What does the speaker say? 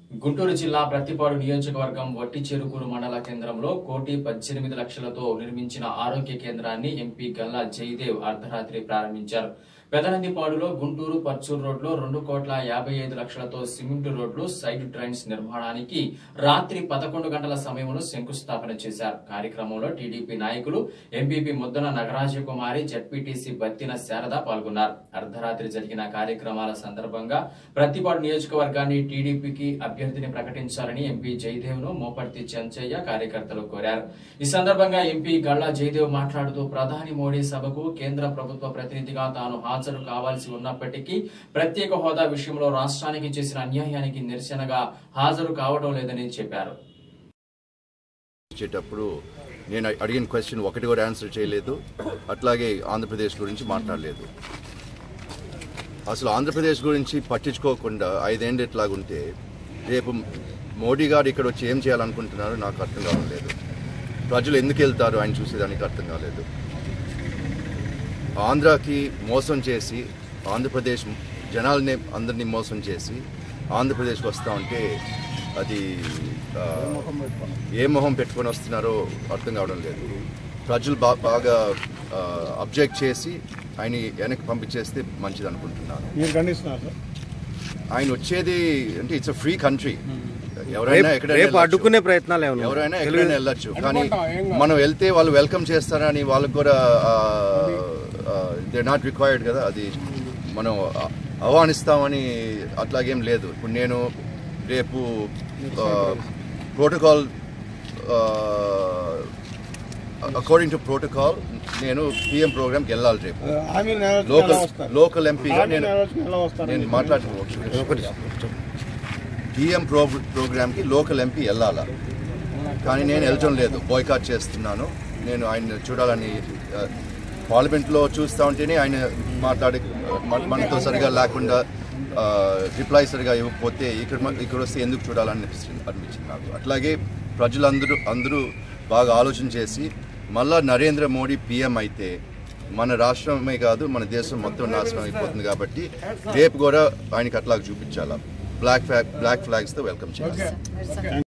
గుంటూరు జిల్లా ప్రతిపాడు నియోజకవర్గం వట్టి చెరుకూరు మండల కేంద్రంలో కోటి పద్దెనిమిది లక్షలతో నిర్మించిన ఆరోగ్య కేంద్రాన్ని ఎంపీ గల్లా జయదేవ్ అర్ధరాత్రి ప్రారంభించారు పెదనందిపాడులో గుంటూరు పర్చూరు రోడ్లో రెండు కోట్ల యాభై ఐదు లక్షలతో సిమెంట్ రోడ్లు సైడ్ డ్రైన్స్ నిర్మాణానికి రాత్రి పదకొండు గంటల సమయంలో శంకుస్థాపన చేశారు కార్యక్రమంలో టీడీపీ నాయకులు ఎంపీపీ ముద్దన నగరాజ కుమారి జడ్పీటీసీ బత్తిన శారద పాల్గొన్నారు అర్ధరాత్రి జరిగిన కార్యక్రమాల సందర్భంగా ప్రతిపాడు నియోజకవర్గాన్ని టీడీపీకి అభ్యర్థిని ప్రకటించాలని ఎంపీ జయదేవ్ ను మోపర్తి చెంచయ్య కార్యకర్తలు కోరారు ఈ సందర్భంగా ఎంపీ గల్లా జయదేవ్ మాట్లాడుతూ ప్రధాని మోడీ సభకు కేంద్ర ప్రభుత్వ ప్రతినిధిగా తాను హాజరు కావాల్సి ఉన్నప్పటికీ ప్రత్యేక హోదా విషయంలో రాష్ట్రానికి చేసిన అన్యాయానికి నిరసనగా హాజరు కావడం లేదని చెప్పారు ఇచ్చేటప్పుడు నేను అడిగిన క్వశ్చన్ ఒకటి కూడా ఆన్సర్ చేయలేదు అట్లాగే ఆంధ్రప్రదేశ్ గురించి మాట్లాడలేదు అసలు ఆంధ్రప్రదేశ్ గురించి పట్టించుకోకుండా ఐదేళ్ళు ఎట్లాగుంటే రేపు మోడీ గారు ఇక్కడ వచ్చి ఏం చేయాలనుకుంటున్నారో నాకు అర్థం కావట్లేదు ప్రజలు ఎందుకు వెళ్తారు ఆయన చూసేదానికి అర్థం కాలేదు ఆంధ్రాకి మోసం చేసి ఆంధ్రప్రదేశ్ జనాల్ని అందరినీ మోసం చేసి ఆంధ్రప్రదేశ్కి వస్తా ఉంటే అది ఆ, ఏ మొహం పెట్టుకొని వస్తున్నారో అర్థం కావడం లేదు ప్రజలు బా బాగా అబ్జెక్ట్ చేసి ఆయన వెనక్కి పంపించేస్తే మంచిది అనుకుంటున్నాను మీరు ఖండిస్తున్నారు సార్ ఆయన వచ్చేది అంటే ఇట్స్ ఫ్రీ కంట్రీ ఎవరైనా రేపు- ఎక్కడైనా రేపు వెళ్ళొచ్చు. అడ్డుకునే ప్రయత్నాలు ఏమైనా ఎవరైనా ఎక్కడైనా వెళ్ళొచ్చు కానీ మనం వెళ్తే వాళ్ళు వెల్కమ్ చేస్తారని వాళ్ళకి కూడా దే నాట్ రిక్వైర్డ్ కదా అది మనం ఆ- ఆహ్వానిస్తామని అట్లాగేం లేదు ఇప్పుడు నేను రేపు ప్రోటోకాల్ అకార్డింగ్ టు ప్రోటోకాల్ నేను పిఎం ప్రోగ్రామ్కి వెళ్ళాలి రేపు హామీలు నెరవేర్చుకుని ఎలా లోకల్ వస్తారు లోకల్ ఎంపీగా హామీలు నేను నెరవేర్చుకుని ఎలా వస్తారు నేను మాట్లాడుతున్నాను పిఎం ప్రో ప్రోగ్రామ్కి లోకల్ ఎంపీ వెళ్ళాలా కానీ నేను వెళ్ళటం లేదు బాయ్కాట్ చేస్తున్నాను నేను ఆయన చూడాలని ఆ, పార్లమెంట్లో చూస్తూ ఉంటేనే ఆయన మాట్లాడి మన- మనతో సరిగా లేకుండా రిప్లై సరిగా ఇవ్వకపోతే ఇక్కడ మ- ఇక్కడ వస్తే ఎందుకు చూడాలని అనిపిస్తుంది అనిపించింది నాకు అట్లాగే ప్రజలందరూ అందరూ బాగా ఆలోచన చేసి మళ్ళా నరేంద్ర మోడీ పిఎం అయితే మన రాష్ట్రమే కాదు మన దేశం మొత్తం నాశనం అయిపోతుంది కాబట్టి రేపు కూడా ఆయనకి అట్లా చూపించాలా బ్లాక్ ఫ్లాగ్ బ్లాక్ ఫ్లాగ్స్తో వెల్కమ్ చేయాలి